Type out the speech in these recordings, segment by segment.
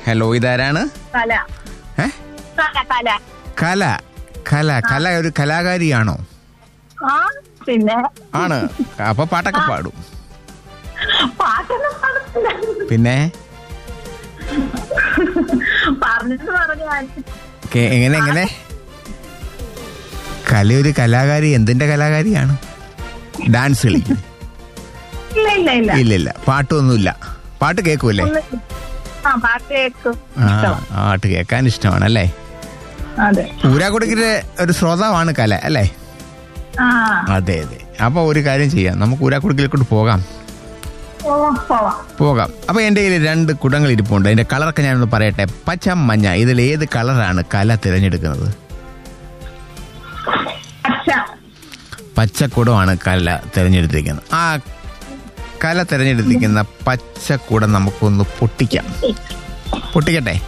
Hello ഇതാരാണ് കല ഏ കല കല കല കല കല ഒരു കലാകാരിയാണോ ആ പിന്നെ ആണ് അപ്പൊ പാട്ടൊക്കെ പാടും പാട്ടൊന്നും പാടത്തില്ല പിന്നെ പറഞ്ഞിട്ട് പറഞ്ഞു കെ- എങ്ങനെ എങ്ങനെ കല ഒരു കലാകാരി എന്തിന്റെ കലാകാരിയാണ് ഡാൻസ് കളിക്കും ഇല്ല ഇല്ല ഇല്ല ഇല്ല ഇല്ല പാട്ടൊന്നുമില്ല പാട്ട് കേൾക്കൂലേ ഒന്നും- ആ പാട്ട് കേൾക്കും ആ ഇഷ്ടമാ. പാട്ട് കേൾക്കാൻ ഇഷ്ടമാണ് അല്ലേ അതെ ഊരാക്കുടുക്കിന്റെ ഒരു ശ്രോതാവാണ് കല അല്ലേ ആ അതെ അതെ അപ്പൊ ഒരു കാര്യം ചെയ്യാം നമുക്ക് ഊരാക്കുടുക്കിലേക്കോട്ട് പോകാം പോവാം പോവാം പോകാം അപ്പൊ എന്റെ കയ്യിൽ രണ്ട് കുടങ്ങൾ ഇരിപ്പുണ്ട് അതിന്റെ കളറൊക്കെ ഞാനൊന്ന് പറയട്ടെ പച്ച മഞ്ഞ ഇതിൽ ഏത് കളറാണ് കല തിരഞ്ഞെടുക്കുന്നത് അച്ഛ പച്ചക്കുടമാണ് കല തിരഞ്ഞെടുത്തിരിക്കുന്നത് ആ കല തിരഞ്ഞെടുത്തിരിക്കുന്ന പച്ചക്കുടം നമുക്കൊന്ന് പൊട്ടിക്കാം പൊട്ടിക്കട്ടെ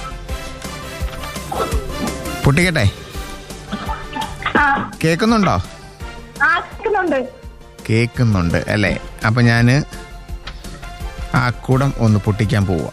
പൊട്ടിക്കട്ടെ ആ കേൾക്കുന്നുണ്ടോ ആ കേൾക്കുന്നുണ്ട് കേൾക്കുന്നുണ്ട് അല്ലേ അപ്പൊ ഞാന് ആ കുടം ഒന്ന് പൊട്ടിക്കാൻ പോവാ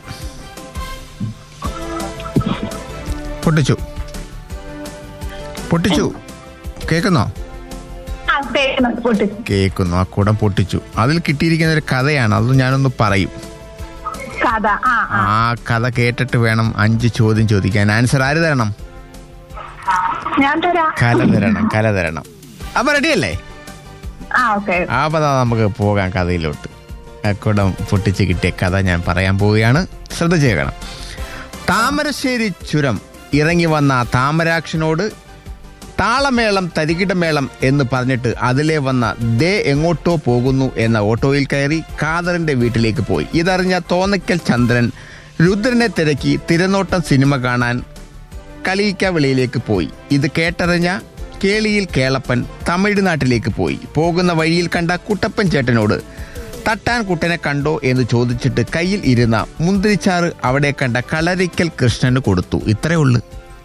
പൊട്ടിച്ചു പൊട്ടിച്ചു കേൾക്കുന്നോ ആ കേൾക്കുന്നുണ്ട് പൊട്ടി കേൾക്കുന്നു ആ കുടം പൊട്ടിച്ചു അതിൽ കിട്ടിയിരിക്കുന്ന ഒരു കഥയാണ് അത് ഞാനൊന്ന് പറയും കഥ ആ ആ ആ കഥ കേട്ടിട്ട് വേണം അഞ്ച് ചോദ്യം ചോദിക്കാൻ ആൻസർ ആര് തരണം ഞാൻ തരാം കല തരണം കല തരണം അപ്പൊ റെഡിയല്ലേ ആ ഓക്കെ അപ്പൊ ദാ നമുക്ക് പോകാം കഥയിലോട്ട് ആ കുടം പൊട്ടിച്ച് കിട്ടിയ കഥ ഞാൻ പറയാൻ പോവുകയാണ് ശ്രദ്ധ ചെയ്യണം താമരശ്ശേരി ചുരം ഇറങ്ങി വന്ന ആ താമരാക്ഷനോട് താളമേളം തരികിടമേളം എന്ന് പറഞ്ഞിട്ട് അതിലെ വന്ന ദേ എങ്ങോട്ടോ പോകുന്നു എന്ന ഓട്ടോയിൽ കയറി കാദറിന്റെ വീട്ടിലേക്ക് പോയി ഇതറിഞ്ഞ തോന്നയ്ക്കൽ ചന്ദ്രൻ രുദ്രനെ തിരക്കി തിരനോട്ടം സിനിമ കാണാൻ കളിയിക്കവിളിയിലേക്ക് പോയി ഇത് കേട്ടറിഞ്ഞ കേളിയിൽ കേളപ്പൻ തമിഴ്നാട്ടിലേക്ക് പോയി പോകുന്ന വഴിയിൽ കണ്ട കുട്ടപ്പൻ ചേട്ടനോട് തട്ടാൻ കുട്ടനെ കണ്ടോ എന്ന് ചോദിച്ചിട്ട് കയ്യിൽ ഇരുന്ന മുന്തിരിച്ചാറ് അവിടെ കണ്ട കളരിക്കൽ കൃഷ്ണന് കൊടുത്തു ഇത്രേ ഉള്ളു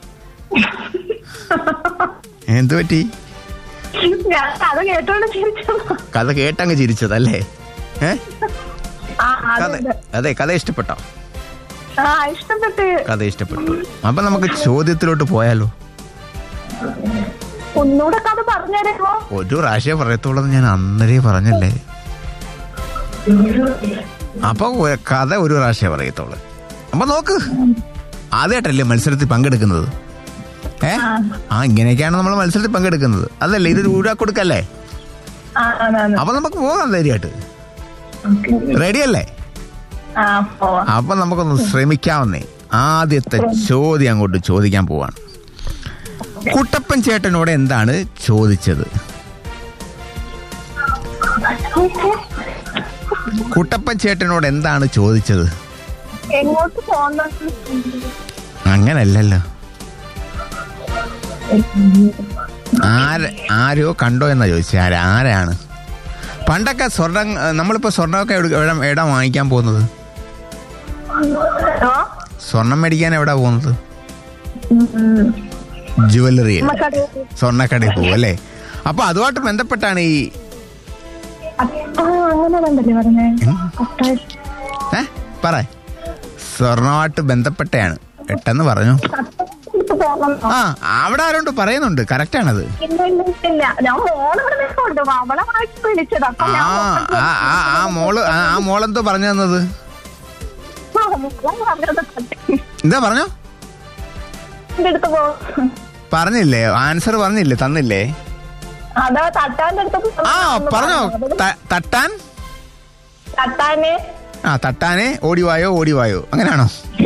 എന്തു പറ്റി ഞാൻ കഥ കേട്ടോണ്ട് ചിരിച്ചു കഥ കേട്ടങ്ങ് ചിരിച്ചതല്ലേ ഏ ആ കഥ അതെ അതെ കഥ ഇഷ്ടപ്പെട്ടോ ആ ഇഷ്ടപ്പെട്ട് കഥ ഇഷ്ടപ്പെട്ടു അപ്പൊ നമുക്ക് ചോദ്യത്തിലോട്ട് പോയാലോ ഒന്നുകൂടെ കഥ പറഞ്ഞുതരുമോ ഒരു പ്രാവശ്യം പറയത്തുള്ളൂ ഞാൻ അന്നേരേ പറഞ്ഞല്ലേ അപ്പൊ ഒ- കഥ ഒരു പ്രാവശ്യം പറയത്തുള്ളൂ അപ്പൊ നോക്ക് ആദ്യമായിട്ടല്ലേ മത്സരത്തിൽ പങ്കെടുക്കുന്നത് ഏ ആ ഇങ്ങനെയൊക്കെയാണ് നമ്മൾ മത്സരത്തിൽ പങ്കെടുക്കുന്നത് അതല്ലേ ഇതൊരു ഊരാ കൊടുക്കല്ലേ ആ ആണ് അപ്പൊ നമുക്ക് പോകാം ധൈര്യമായിട്ട് റെഡിയല്ലേ ആ പോവാം അപ്പൊ നമുക്കൊന്ന് ശ്രമിക്കാവുന്നേ ആദ്യത്തെ ചോദ്യം അങ്ങോട്ട് ചോദിക്കാൻ പോവാണ് കുട്ടപ്പൻ ചേട്ടനോട് എന്താണ് ചോദിച്ചത് കുട്ടപ്പൻ ചേട്ടനോട് എന്താണ് ചോദിച്ചത് എങ്ങോട്ട് പോന്ന അങ്ങനല്ലല്ലോ ആര ആരോ കണ്ടോ എന്നാ ചോദിച്ചത് ആരാ ആരാണ് പണ്ടൊക്കെ സ്വർണം നമ്മളിപ്പോ സ്വർണ്ണമൊക്കെ എവിടെ എവിടെ- എവിടാ വാങ്ങിക്കാൻ പോകുന്നത് സ്വർണം മേടിക്കാൻ എവിടാ പോകുന്നത് ജുവല്ലറി സ്വർണ്ണക്കടയിൽ പോകും അല്ലേ അപ്പൊ അതുമായിട്ട് ബന്ധപ്പെട്ടാണ് ഈ അങ്ങനെ കണ്ടല്ലേ പറഞ്ഞേ ഏ പറ സ്വർണമായിട്ട് ബന്ധപ്പെട്ടയാണ് പെട്ടെന്ന് പറഞ്ഞു ആ അവിടെ ആരോണ്ട് പറയുന്നുണ്ട് കറക്റ്റ് ആണത് ഇല്ല ഇല്ല ഇല്ല ഞാൻ മോള് ഇവിടെ നിൽക്കുന്നുണ്ട് അവളെ വായിച്ച് വിളിച്ചത് അപ്പൊ ആ ഞാൻ ആ ആ ആ മോള് ആ ആ മോളെന്തോ പറഞ്ഞു തന്നത് മോളെ പറഞ്ഞത് തട്ടി. എന്താ പറഞ്ഞോ എന്റെ അടുത്ത് പോ പറഞ്ഞില്ലേ ആൻസർ പറഞ്ഞില്ലേ തന്നില്ലേ അതാ തട്ടാന്റെ അടുത്ത് ആ പറഞ്ഞോ ത- തട്ടാൻ തട്ടാന് ആ തട്ടാനെ ഓടിവായോ ഓടിവായോ അങ്ങനെയാണോ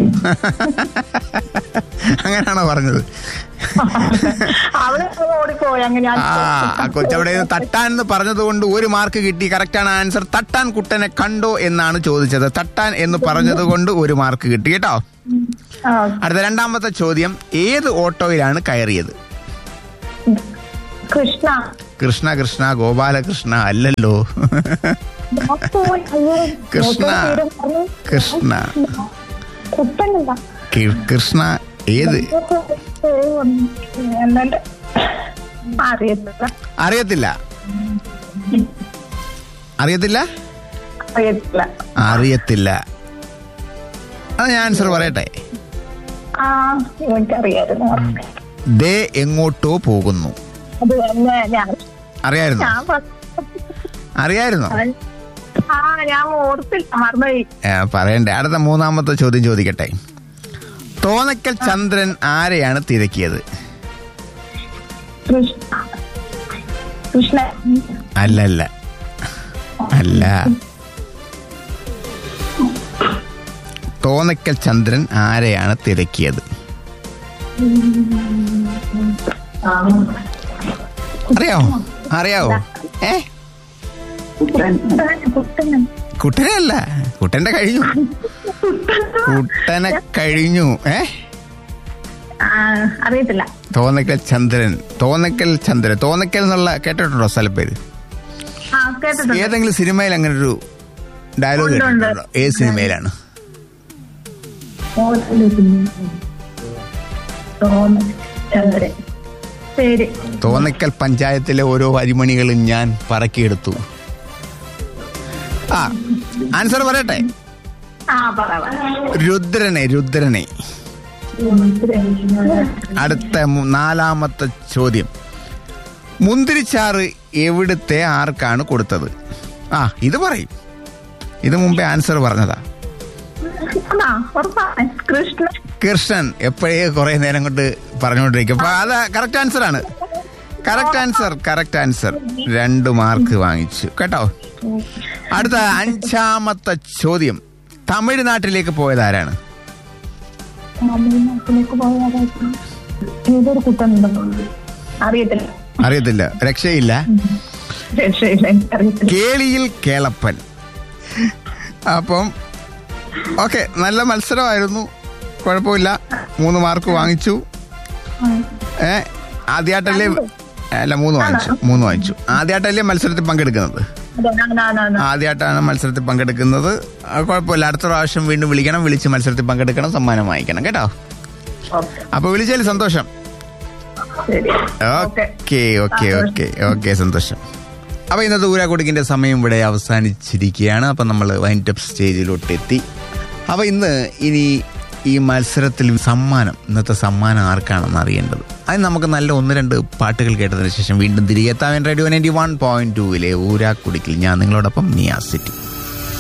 അങ്ങനെയാണോ പറഞ്ഞത് അവള് ഓടിപ്പോയി അങ്ങനെ ഞാൻ ആ ആ കൊച്ചവിടെ നിന്ന് തട്ടാൻ എന്ന് പറഞ്ഞത് കൊണ്ട് ഒരു മാർക്ക് കിട്ടി കറക്റ്റാണ് ആൻസർ തട്ടാൻ കുട്ടനെ കണ്ടോ എന്നാണ് ചോദിച്ചത് തട്ടാൻ എന്ന് പറഞ്ഞത് കൊണ്ട് ഒരു മാർക്ക് കിട്ടി കേട്ടോ ആ, അടുത്ത രണ്ടാമത്തെ ചോദ്യം ഏത് ഓട്ടോയിലാണ് കയറിയത് കൃഷ്ണ കൃഷ്ണ കൃഷ്ണ ഗോപാലകൃഷ്ണ അല്ലല്ലോ ഞാൻ പോയി. അയ്യോ, കൃഷ്ണ പേര് പറഞ്ഞു. കൃഷ്ണ കുട്ടനുണ്ടാ കി- കൃഷ്ണ ഏത് എന്നിട്ട് അറിയത്തില്ല അറിയത്തില്ല അറിയത്തില്ല അറിയത്തില്ല അറിയത്തില്ല അത് ഞാൻ ആൻസർ പറയട്ടെ ആ എനിക്കറിയായിരുന്നു ദേ എങ്ങോട്ടോ പോകുന്നു അത് തന്നെ ഞാൻ അറിയായിരുന്നു ഞാൻ പ- അറിയായിരുന്നോ ആ ഞാൻ ഓർത്തില്ല മറന്നുപോയി ഏ, പറയണ്ടേ അടുത്ത മൂന്നാമത്തെ ചോദ്യം ചോദിക്കട്ടെ തോന്നക്കൽ ചന്ദ്രൻ ആരെയാണ് തിരക്കിയത് കൃഷ്ണ കൃഷ്ണ അല്ലല്ല അല്ല തോന്നക്കൽ ചന്ദ്രൻ ആരെയാണ് തിരക്കിയത് അറിയാവോ അറിയാവോ ഏ കുട്ടൻ കുട്ടനെ അല്ല കുട്ടന്റെ കഴിഞ്ഞു കുട്ടനെ കഴിഞ്ഞു ഏ ആ, അറിയത്തില്ല തോന്നക്കൽ ചന്ദ്രൻ തോന്നക്കൽ ചന്ദ്രൻ തോന്നക്കൽ എന്നുള്ള കേട്ടിട്ടുണ്ടോ സ്ഥലപ്പേര് ആ കേട്ടിട്ടുണ്ട് ഏതെങ്കിലും സിനിമയിൽ അങ്ങനെ ഒരു ഡയലോഗ് ഉണ്ട്, ഉണ്ട്. കേട്ടിട്ടുണ്ടോ ഏത് സിനിമയിലാണ് തോമസ് ചന്ദ്രൻ പേര് തോന്നക്കൽ പഞ്ചായത്തിലെ ഓരോ അരിമണികളും ഞാൻ പറക്കിയെടുത്തു ആ ആൻസർ പറയട്ടെ ആ പറ പറ. രുദ്രനെ രുദ്രനെ അടുത്ത മു- നാലാമത്തെ ചോദ്യം മുന്തിരിച്ചാറ് എവിടുത്തെ ആർക്കാണ് കൊടുത്തത് ആ ഇത് പറയും ഇത് മുമ്പേ ആൻസർ പറഞ്ഞതാ ആ ഉറപ്പാണ് കൃഷ്ണ കൃഷ്ണൻ എപ്പോഴേ കുറെ നേരം കൊണ്ട് പറഞ്ഞുകൊണ്ടിരിക്കും അപ്പൊ അത് കറക്റ്റ് ആൻസർ ആണ് കറക്റ്റ് ആൻസർ കറക്റ്റ് ആൻസർ രണ്ട് മാർക്ക് വാങ്ങിച്ചു കേട്ടോ അടുത്ത അഞ്ചാമത്തെ ചോദ്യം തമിഴ്നാട്ടിലേക്ക് പോയത് ആരാണ് തമിഴ്നാട്ടിലേക്ക് പോയാലായിരുന്നു ഏതൊരു കുട്ടനുണ്ടോ അറിയത്തില്ല അറിയത്തില്ല രക്ഷയില്ല രക്ഷയില്ല എനിക്കറിയത്തില്ല കേളിയിൽ കേളപ്പൻ അപ്പം ഓക്കെ നല്ല മത്സരമായിരുന്നു കുഴപ്പമില്ല മൂന്ന് മാർക്ക് വാങ്ങിച്ചു ഏ ആദ്യമായിട്ടല്ലേ അല്ല മൂന്ന് വാങ്ങിച്ചു മൂന്ന് വാങ്ങിച്ചു ആദ്യമായിട്ടല്ലേ മത്സരത്തിൽ പങ്കെടുക്കുന്നത് അതെ, ആ, ആ, ആ, ആ. ആദ്യമായിട്ടാണ് മത്സരത്തിൽ പങ്കെടുക്കുന്നത് ആ, കുഴപ്പമില്ല അടുത്ത പ്രാവശ്യം വീണ്ടും വിളിക്കണം വിളിച്ച് മത്സരത്തിൽ പങ്കെടുക്കണം സമ്മാനം വാങ്ങിക്കണം കേട്ടോ ഓക്കെ, അപ്പൊ വിളിച്ചതിൽ സന്തോഷം ശരി okay okay okay okay okay സന്തോഷം അപ്പൊ ഇന്നത്തെ ഊരാക്കുടുക്കിന്റെ സമയം ഇവിടെ അവസാനിച്ചിരിക്കുകയാണ് അപ്പൊ നമ്മൾ വൈൻഡ് അപ്പ് സ്റ്റേജിലോട്ട് എത്തി അപ്പൊ ഇന്ന് ഇനി ഈ മത്സരത്തിൽ സമ്മാനം ഇന്നത്തെ സമ്മാനം ആർക്കാണെന്ന് അറിയേണ്ടത് അതിന് നമുക്ക് നല്ല ഒന്ന് രണ്ട് പാട്ടുകൾ കേട്ടതിന് ശേഷം വീണ്ടും തിരികെ എത്താൻ റേഡിയോ നയൻറ്റി വൺ പോയിന്റ് ടൂവിലെ ഊരാക്കുടുക്കിൽ ഞാൻ നിങ്ങളോടൊപ്പം നിയാ സിറ്റി